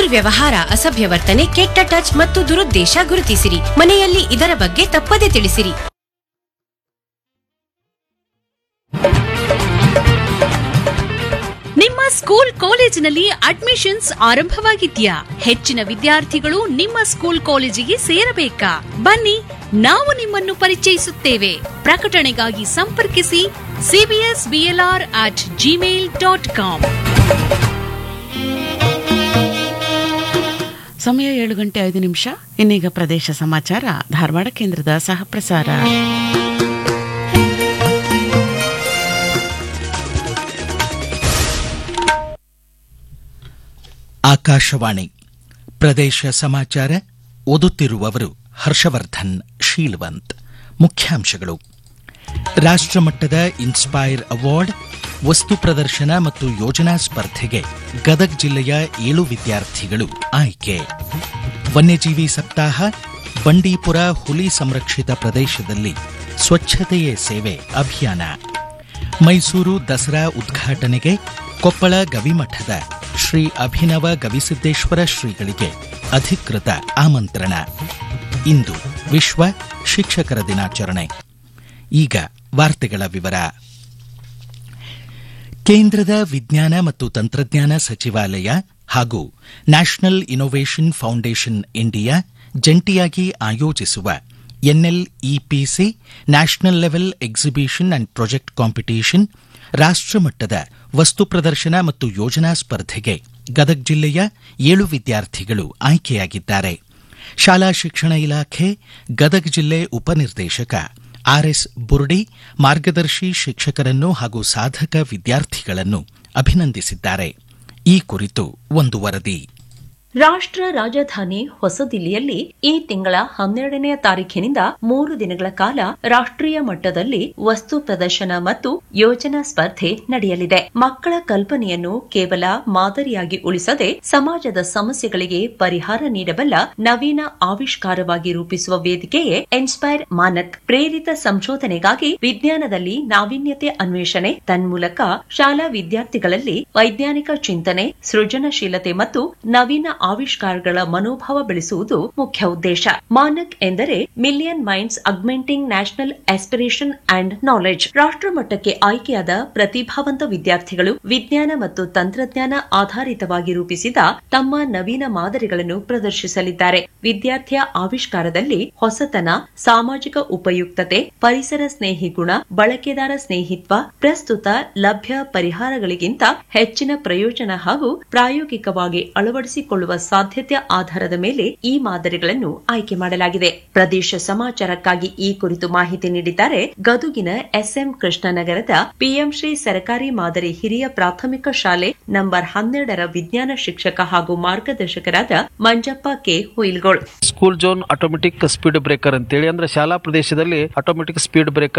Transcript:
ದುರ್ವ್ಯವಹಾರ ಅಸಭ್ಯ ವರ್ತನೆ ಕೆಟ್ಟ ಟಚ್ ಮತ್ತು ದುರುದ್ದೇಶ ಗುರುತಿಸಿರಿ ಮನೆಯಲ್ಲಿ ಇದರ ಬಗ್ಗೆ ತಪ್ಪದೆ ತಿಳಿಸಿರಿ ನಿಮ್ಮ ಸ್ಕೂಲ್ ಕಾಲೇಜಿನಲ್ಲಿ ಅಡ್ಮಿಷನ್ಸ್ ಆರಂಭವಾಗಿದ್ಯಾ ಹೆಚ್ಚಿನ ವಿದ್ಯಾರ್ಥಿಗಳು ನಿಮ್ಮ ಸ್ಕೂಲ್ ಕಾಲೇಜಿಗೆ ಸೇರಬೇಕಾ ಬನ್ನಿ ನಾವು ನಿಮ್ಮನ್ನು ಪರಿಚಯಿಸುತ್ತೇವೆ ಪ್ರಕಟಣೆಗಾಗಿ ಸಂಪರ್ಕಿಸಿ CBS BLR at Gmail dot com ಸಮಯ ಏಳು ಗಂಟೆ ಐದು ನಿಮಿಷ ಇನ್ನೀಗ ಪ್ರದೇಶ ಸಮಾಚಾರ ಧಾರವಾಡ ಕೇಂದ್ರದ ಸಹ ಪ್ರಸಾರ ಆಕಾಶವಾಣಿ ಪ್ರದೇಶ ಸಮಾಚಾರ ಓದುತ್ತಿರುವವರು ಹರ್ಷವರ್ಧನ್ ಶೀಲ್ವಂತ್ ಮುಖ್ಯಾಂಶಗಳು ರಾಷ್ಟ್ರಮಟ್ಟದ ಇನ್ಸ್ಪೈರ್ ಅವಾರ್ಡ್ ವಸ್ತು ಪ್ರದರ್ಶನ ಮತ್ತು ಯೋಜನಾ ಸ್ಪರ್ಧೆಗೆ ಗದಗ್ ಜಿಲ್ಲೆಯ ಏಳು ವಿದ್ಯಾರ್ಥಿಗಳು ಆಯ್ಕೆ ವನ್ಯಜೀವಿ ಸಪ್ತಾಹ ಬಂಡೀಪುರ ಹುಲಿ ಸಂರಕ್ಷಿತ ಪ್ರದೇಶದಲ್ಲಿ ಸ್ವಚ್ಛತೆಯೇ ಸೇವೆ ಅಭಿಯಾನ ಮೈಸೂರು ದಸರಾ ಉದ್ಘಾಟನೆಗೆ ಕೊಪ್ಪಳ ಗವಿಮಠದ ಶ್ರೀ ಅಭಿನವ ಗವಿಸಿದ್ದೇಶ್ವರ ಶ್ರೀಗಳಿಗೆ ಅಧಿಕೃತ ಆಮಂತ್ರಣ ಇಂದು ವಿಶ್ವ ಶಿಕ್ಷಕರ ದಿನಾಚರಣೆ ಈಗ ವಾರ್ತೆಗಳ ವಿವರ ಕೇಂದ್ರದ ವಿಜ್ಞಾನ ಮತ್ತು ತಂತ್ರಜ್ಞಾನ ಸಚಿವಾಲಯ ಹಾಗೂ ನ್ಯಾಷನಲ್ ಇನ್ನೋವೇಷನ್ ಫೌಂಡೇಶನ್ ಇಂಡಿಯಾ ಜಂಟಿಯಾಗಿ ಆಯೋಜಿಸುವ NLEPC national level exhibition and project competition ರಾಷ್ಟ್ರಮಟ್ಟದ ವಸ್ತು ಪ್ರದರ್ಶನ ಮತ್ತು ಯೋಜನಾ ಸ್ಪರ್ಧೆಗೆ ಗದಗ್ ಜಿಲ್ಲೆಯ ಏಳು ವಿದ್ಯಾರ್ಥಿಗಳು ಆಯ್ಕೆಯಾಗಿದ್ದಾರೆ ಶಾಲಾ ಶಿಕ್ಷಣ ಇಲಾಖೆ ಗದಗ್ ಜಿಲ್ಲೆ ಉಪನಿರ್ದೇಶಕ ಆರ್ಎಸ್ ಬುರ್ಡಿ ಮಾರ್ಗದರ್ಶಿ ಶಿಕ್ಷಕರನ್ನು ಹಾಗೂ ಸಾಧಕ ವಿದ್ಯಾರ್ಥಿಗಳನ್ನು ಅಭಿನಂದಿಸಿದ್ದಾರೆ ಈ ಕುರಿತು ಒಂದು ವರದಿ ರಾಷ್ಟ್ರ ರಾಜಧಾನಿ ಹೊಸದಿಲ್ಲಿಯಲ್ಲಿ ಈ ತಿಂಗಳ ಹನ್ನೆರಡನೆಯ ತಾರೀಖಿನಿಂದ ಮೂರು ದಿನಗಳ ಕಾಲ ರಾಷ್ಟ್ರೀಯ ಮಟ್ಟದಲ್ಲಿ ವಸ್ತು ಪ್ರದರ್ಶನ ಮತ್ತು ಯೋಜನಾ ಸ್ಪರ್ಧೆ ನಡೆಯಲಿದೆ ಮಕ್ಕಳ ಕಲ್ಪನೆಯನ್ನು ಕೇವಲ ಮಾದರಿಯಾಗಿ ಉಳಿಸದೆ ಸಮಾಜದ ಸಮಸ್ಯೆಗಳಿಗೆ ಪರಿಹಾರ ನೀಡಬಲ್ಲ ನವೀನ ಆವಿಷ್ಕಾರವಾಗಿ ರೂಪಿಸುವ ವೇದಿಕೆಯೇ ಇನ್ಸ್ಪೈರ್ ಮಾನಕ್ ಪ್ರೇರಿತ ಸಂಶೋಧನೆಗಾಗಿ ವಿಜ್ಞಾನದಲ್ಲಿ ನಾವೀನ್ಯತೆ ಅನ್ವೇಷಣೆ ತನ್ಮೂಲಕ ಶಾಲಾ ವಿದ್ಯಾರ್ಥಿಗಳಲ್ಲಿ ವೈಜ್ಞಾನಿಕ ಚಿಂತನೆ ಸೃಜನಶೀಲತೆ ಮತ್ತು ನವೀನ ಆವಿಷ್ಕಾರಗಳ ಮನೋಭಾವ ಬೆಳೆಸುವುದು ಮುಖ್ಯ ಉದ್ದೇಶ ಮಾನಕ್ ಎಂದರೆ million minds augmenting national aspiration and knowledge ರಾಷ್ಟ್ರಮಟ್ಟಕ್ಕೆ ಆಯ್ಕೆಯಾದ ಪ್ರತಿಭಾವಂತ ವಿದ್ಯಾರ್ಥಿಗಳು ವಿಜ್ಞಾನ ಮತ್ತು ತಂತ್ರಜ್ಞಾನ ಆಧಾರಿತವಾಗಿ ರೂಪಿಸಿದ ತಮ್ಮ ನವೀನ ಮಾದರಿಗಳನ್ನು ಪ್ರದರ್ಶಿಸಲಿದ್ದಾರೆ ವಿದ್ಯಾರ್ಥಿಯ ಆವಿಷ್ಕಾರದಲ್ಲಿ ಹೊಸತನ ಸಾಮಾಜಿಕ ಉಪಯುಕ್ತತೆ ಪರಿಸರ ಸ್ನೇಹಿ ಗುಣ ಬಳಕೆದಾರ ಸ್ನೇಹಿತ್ವ ಪ್ರಸ್ತುತ ಲಭ್ಯ ಪರಿಹಾರಗಳಿಗಿಂತ ಹೆಚ್ಚಿನ ಪ್ರಯೋಜನ ಹಾಗೂ ಪ್ರಾಯೋಗಿಕವಾಗಿ ಅಳವಡಿಸಿಕೊಳ್ಳುವ ಸಾಧ್ಯತೆಯ ಆಧಾರದ ಮೇಲೆ ಈ ಮಾದರಿಗಳನ್ನು ಆಯ್ಕೆ ಮಾಡಲಾಗಿದೆ ಪ್ರದೇಶ ಸಮಾಚಾರಕ್ಕಾಗಿ ಈ ಕುರಿತು ಮಾಹಿತಿ ನೀಡಿದ್ದಾರೆ ಗದುಗಿನ ಎಸ್ಎಂ ಕೃಷ್ಣನಗರದ ಪಿಎಂ ಶ್ರೀ ಸರ್ಕಾರಿ ಮಾದರಿ ಹಿರಿಯ ಪ್ರಾಥಮಿಕ ಶಾಲೆ ನಂಬರ್ ಹನ್ನೆರಡರ ವಿಜ್ಞಾನ ಶಿಕ್ಷಕ ಹಾಗೂ ಮಾರ್ಗದರ್ಶಕರಾದ Manjappa K Huilgol school zone automatic speed breaker ಅಂತೇಳಿ ಅಂದ್ರೆ ಶಾಲಾ ಪ್ರದೇಶದಲ್ಲಿ ಆಟೋಮೆಟಿಕ್ ಸ್ಪೀಡ್ ಬ್ರೇಕರ್